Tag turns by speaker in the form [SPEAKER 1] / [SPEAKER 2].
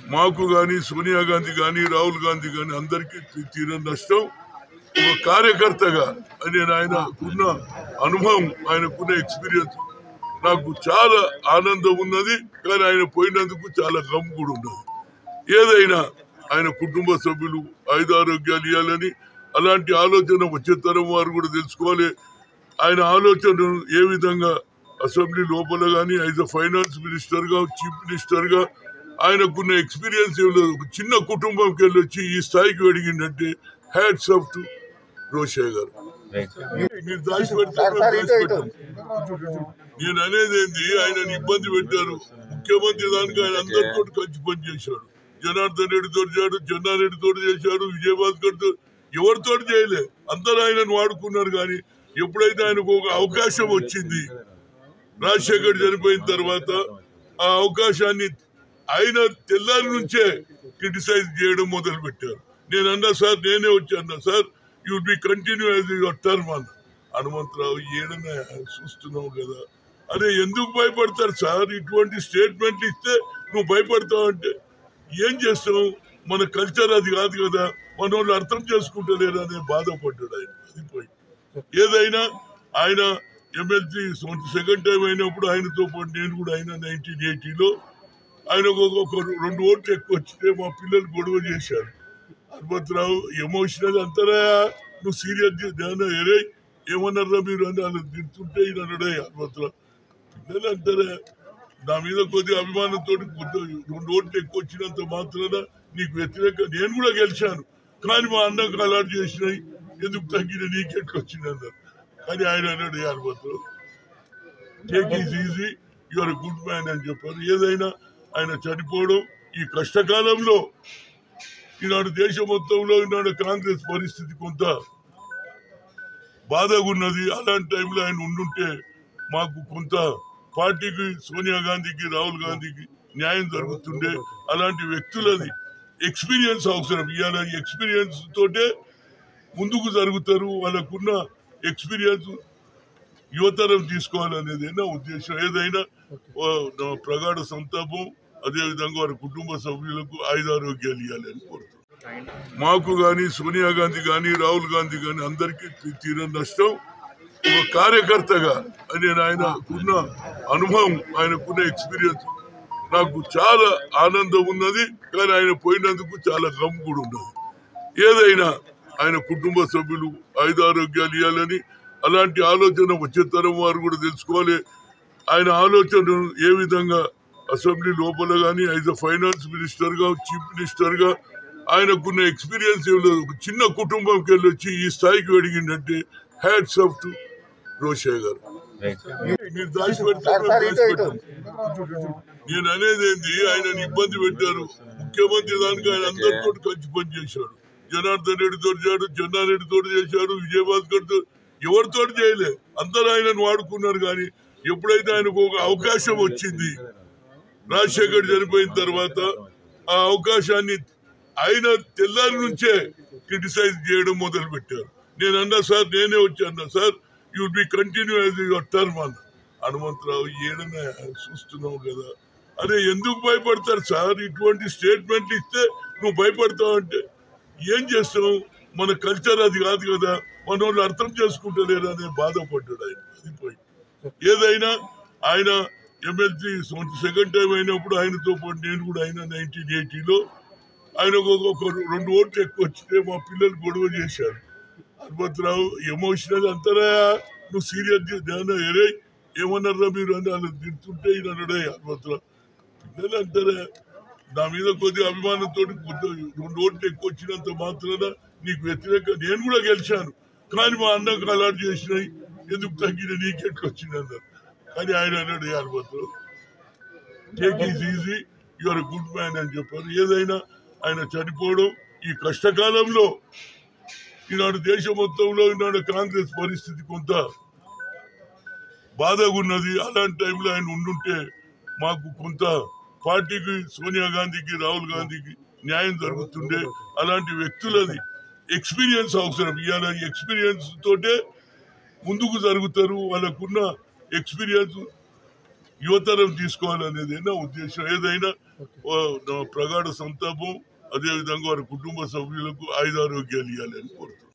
[SPEAKER 1] మాకు గాని సోనియా గాంధీ గాని రాహుల్ గాంధీ గాని అందరికీ తీ- తీరని నష్టం ఒక కార్యకర్తగా నేను ఆయనకున్న అనుభవం ఆయనకున్న ఎక్స్పీరియన్స్ నాకు చాలా ఆనందం ఉన్నది కానీ ఆయన పోయినందుకు చాలా గమ్ కూడా ఉన్నది ఏదైనా ఆయన కుటుంబ సభ్యులు ఐదు ఆరోగ్యాలు ఇవ్వాలని అలాంటి ఆలోచన వచ్చే తరం వారు కూడా తెలుసుకోవాలి ఆయన ఆలోచన ఏ విధంగా అసెంబ్లీ లోపల కానీ యాజ్ అ ఫైనాన్స్ మినిస్టర్ గా చీఫ్ మినిస్టర్ గా ఆయనకున్న ఎక్స్పీరియన్స్ ఏం లేదు ఒక చిన్న కుటుంబంకి వెళ్ళి వచ్చి ఈ స్థాయికి అడిగిందంటే hats off to Rosaiah garu మీరు దాచిపెడితే మేము దాచిపెట్టాం నేను అనేది ఏంది ఆయనని ఇబ్బంది పెట్టారు ముఖ్యమంత్రి దానికి ఆయన అందరితో కలిసి పని చేశాడు జనార్దన్ రెడ్డితో చేశాడు చెన్నారెడ్డితో చేశాడు విజయభాస్కర్ తో ఎవరితో చేయలే అందరూ ఆయనను వాడుకున్నారు కానీ ఎప్పుడైతే ఆయనకు ఒక అవకాశం వచ్చింది రాజశేఖర్ చనిపోయిన తర్వాత ఆ అవకాశాన్ని ఆయన తెల్లారి నుంచే క్రిటిసైజ్ చేయడం మొదలు పెట్టారు నేను అన్నా సార్ నేనే వచ్చి అన్నా sir you be continue as your term అన్న హనుమంతరావు ఏడన్నా చూస్తున్నావు కదా అరే ఎందుకు భయపడతారు సార్ ఇటువంటి స్టేట్మెంట్లు ఇస్తే నువ్వు భయపడతావు అంటే ఏం చేస్తావు మన కల్చర్ అది కాదు కదా మన వాళ్ళు అర్థం చేసుకుంటలేరు అనే బాధపడ్డాడు ఆయన అది పోయి ఏదైనా ఆయన ఎమ్మెల్సీ సెకండ్ టైం అయినప్పుడు ఆయనతో పాటు నేను కూడా అయినా నైన్టీన్ ఎయిటీలో ఆయన ఒక ఒక రెండు ఓట్లు ఎక్కువ వచ్చితే మా పిల్లలు గొడవ చేశారు హనుమంతరావు ఎమోషనల్ అంటారా నువ్వు సీరియస్ ఎరే ఏమన్నారా మీరు అని వాళ్ళు తిడుతుంటే ఈయన అన్నాడే హనుమంతరావు పిల్లలు అంటారా నా మీద కొద్ది అభిమానంతో రెండు ఓట్లు ఎక్కువ వచ్చినంత మాత్రాన నీకు వ్యతిరేక నేను కూడా గెలిచాను కానీ మా అన్నకు అలాంటి చేసినాయి ఎందుకు తగ్గిన నీకెట్లు వచ్చింది అన్నారు కానీ ఆయన అన్నాడు Hanumantharao take is easy your good man అని చెప్పారు ఏదైనా ఆయన చనిపోవడం ఈ కష్టకాలంలో ఈనాడు దేశం మొత్తంలో ఈనాడు కాంగ్రెస్ పరిస్థితి కొంత బాధగా ఉన్నది అలాంటి టైంలో ఆయన ఉండుంటే మాకు కొంత పార్టీకి సోనియా గాంధీకి రాహుల్ గాంధీకి న్యాయం జరుగుతుండే అలాంటి వ్యక్తులది ఎక్స్పీరియన్స్ అవసరం ఇవాళ ఎక్స్పీరియన్స్ తోటే ముందుకు జరుగుతారు వాళ్ళకున్న ఎక్స్పీరియన్స్ యువతరం తీసుకోవాలనేది నా ఉద్దేశం ఏదైనా ఆ, నా ప్రగాఢ సంతాపం అదేవిధంగా వారి కుటుంబ సభ్యులకు ఆయుధారోగ్యాలు ఇవ్వాలని కోరుతున్నాను మాకు గాని సోనియా గాంధీ గాని రాహుల్ గాంధీ గాని అందరికీ తీ- తీరని నష్టం ఒక కార్యకర్తగా నేను ఆయనకున్న అనుభవం ఆయనకున్న ఎక్స్పీరియన్స్ నాకు చాలా ఆనందం ఉన్నది కానీ ఆయన పోయినందుకు చాలా గమ్ కూడా ఉన్నది ఏదైనా ఆయన కుటుంబ సభ్యులు ఐదు ఆరోగ్యాలు ఇవ్వాలని అలాంటి ఆలోచన వచ్చే తరం వారు కూడా తెలుసుకోవాలి ఆయన ఆలోచన ఏ విధంగా అసెంబ్లీ లోపల కానీ యాజ్ అ ఫైనాన్స్ మినిస్టర్ గా చీఫ్ మినిస్టర్ గా ఆయనకున్న ఎక్స్పీరియన్స్ ఏం లేదు ఒక చిన్న కుటుంబంకి వెళ్ళి వచ్చి ఈ స్థాయికి అడిగిందంటే hats off to Rosaiah garu మీరు దాచిపెడితే మేము దాచిపెట్టాం నేను అనేది ఏంది ఆయనని ఇబ్బంది పెట్టారు ముఖ్యమంత్రి దానికి ఆయన అందరితో కలిసి పని చేశాడు జనార్దన్ రెడ్డితో చేశాడు చెన్నారెడ్డితో చేశాడు విజయభాస్కర్ తో ఎవరితో చేయలే అందరూ ఆయనను వాడుకున్నారు కానీ ఎప్పుడైతే ఆయనకు ఒక అవకాశం వచ్చింది రాజశేఖర్ చనిపోయిన తర్వాత ఆ అవకాశాన్ని ఆయన తెల్లారి నుంచే క్రిటిసైజ్ చేయడం మొదలు పెట్టారు నేను అన్నా సార్ నేనే వచ్చి అన్నా sir you be continue as your term అన్న హనుమంతరావు ఏడన్నా చూస్తున్నావు కదా అరే ఎందుకు భయపడతారు సార్ ఇటువంటి స్టేట్మెంట్లు ఇస్తే నువ్వు భయపడతావు అంటే ఏం చేస్తావు మన కల్చర్ అది కాదు కదా మన వాళ్ళు అర్థం చేసుకుంటలేరు అనే బాధపడ్డాడు ఆయన అది పోయి ఏదైనా ఆయన ఎమ్మెల్సీ సెకండ్ టైం అయినప్పుడు ఆయనతో పాటు నేను కూడా అయినా నైన్టీన్ ఎయిటీలో ఆయన ఒక ఒక రెండు ఓట్లు ఎక్కువ వచ్చితే మా పిల్లలు గొడవ చేశారు హనుమంతరావు ఎమోషనల్ అంటారా నువ్వు సీరియస్ ఎరే ఏమన్నారా మీరు అని వాళ్ళు తిడుతుంటే ఈయన అన్నాడే హనుమంతరావు పిల్లలు అంటారా నా మీద కొద్ది అభిమానంతో రెండు ఓట్లు ఎక్కువ వచ్చినంత మాత్రాన నీకు వ్యతిరేక నేను కూడా గెలిచాను కానీ మా అన్నకు అలాంటి చేసినాయి ఎందుకు తగ్గిన నీకెట్లు వచ్చింది అన్నారు కానీ ఆయన అన్నాడు Hanumantharao take is easy your good man అని చెప్పారు ఏదైనా ఆయన చనిపోవడం ఈ కష్టకాలంలో ఈనాడు దేశం మొత్తంలో ఈనాడు కాంగ్రెస్ పరిస్థితి కొంత బాధగా ఉన్నది అలాంటి టైంలో ఆయన ఉండుంటే మాకు కొంత పార్టీకి సోనియా గాంధీకి రాహుల్ గాంధీకి న్యాయం జరుగుతుండే అలాంటి వ్యక్తులది ఎక్స్పీరియన్స్ అవసరం ఇవాళ ఎక్స్పీరియన్స్ తోటే ముందుకు జరుగుతారు వాళ్ళకున్న ఎక్స్పీరియన్స్ యువతరం తీసుకోవాలనేది నా ఉద్దేశం ఏదైనా ఆ, నా ప్రగాఢ సంతాపం అదేవిధంగా వారి కుటుంబ సభ్యులకు ఆయుధారోగ్యాలు ఇవ్వాలని కోరుతున్నాను